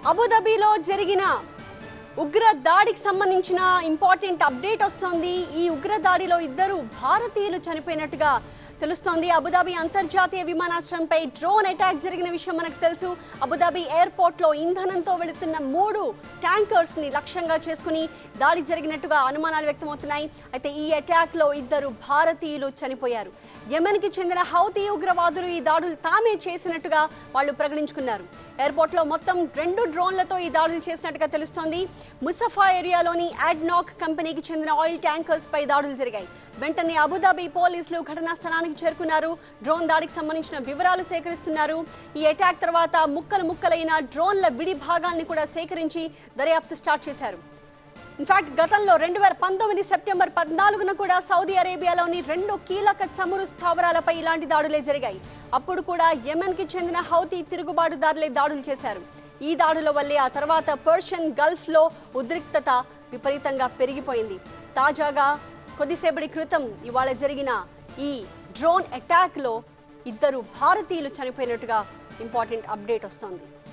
అబుదాబిలో జరిగిన ఉగ్ర దాడికి సంబంధించిన ఇంపార్టెంట్ అప్డేట్ వస్తోంది ఈ ఉగ్ర దాడిలో ఇద్దరు భారతీయులు చనిపోయినట్టుగా తెలుస్తోంది అబుదాబి అంతర్జాతీయ విమానాశ్రయంపై డ్రోన్ అటాక్ జరిగిన విషయం మనకు తెలుసు అబుదాబి ఎయిర్పోర్ట్ లో ఇంధనంతో వెళుతున్న మూడు ట్యాంకర్స్ ని లక్ష్యంగా చేసుకుని దాడి జరిగినట్టుగా అనుమానాలు వ్యక్తమవుతున్నాయి అయితే ఈ అటాక్ లో ఇద్దరు భారతీయులు చనిపోయారు యెమెన్ కి చెందిన హౌతీ ఉగ్రవాదులు ఈ దాడులు తామే చేసినట్టుగా వాళ్ళు ప్రకటించుకున్నారు ఎయిర్పోర్ట్ లో మొత్తం రెండు డ్రోన్లతో ఈ దాడులు చేసినట్టుగా తెలుస్తోంది ముసఫా ఏరియాలోని అడ్నాక్ కంపెనీకి చెందిన ఆయిల్ ట్యాంకర్స్ పై దాడులు జరిగాయి వెంటనే అబుదాబి పోలీసులు ఘటనా స్థలానికి చేరుకున్నారు డ్రోన్ దాడికి సంబంధించిన వివరాలు సేకరిస్తున్నారు ఈ అటాక్ తర్వాత ముక్కలు ముక్కలైన డ్రోన్ల విడి భాగాల్ని కూడా సేకరించి దర్యాప్తు స్టార్ట్ చేశారు ఇన్ఫాక్ట్ గతంలో రెండు వేల పంతొమ్మిది సెప్టెంబర్ పద్నాలుగున కూడా సౌదీ అరేబియాలోని రెండు కీలక చమురు స్థావరాలపై ఇలాంటి దాడులే జరిగాయి అప్పుడు కూడా యెమెన్కి చెందిన హౌతీ తిరుగుబాటుదారులే దాడులు చేశారు ఈ దాడుల వల్లే ఆ తర్వాత పర్షియన్ గల్ఫ్లో ఉద్రిక్తత విపరీతంగా పెరిగిపోయింది తాజాగా కొద్దిసేపటి క్రితం ఇవాళ జరిగిన ఈ డ్రోన్ అటాక్లో ఇద్దరు భారతీయులు చనిపోయినట్టుగా ఇంపార్టెంట్ అప్డేట్ వస్తోంది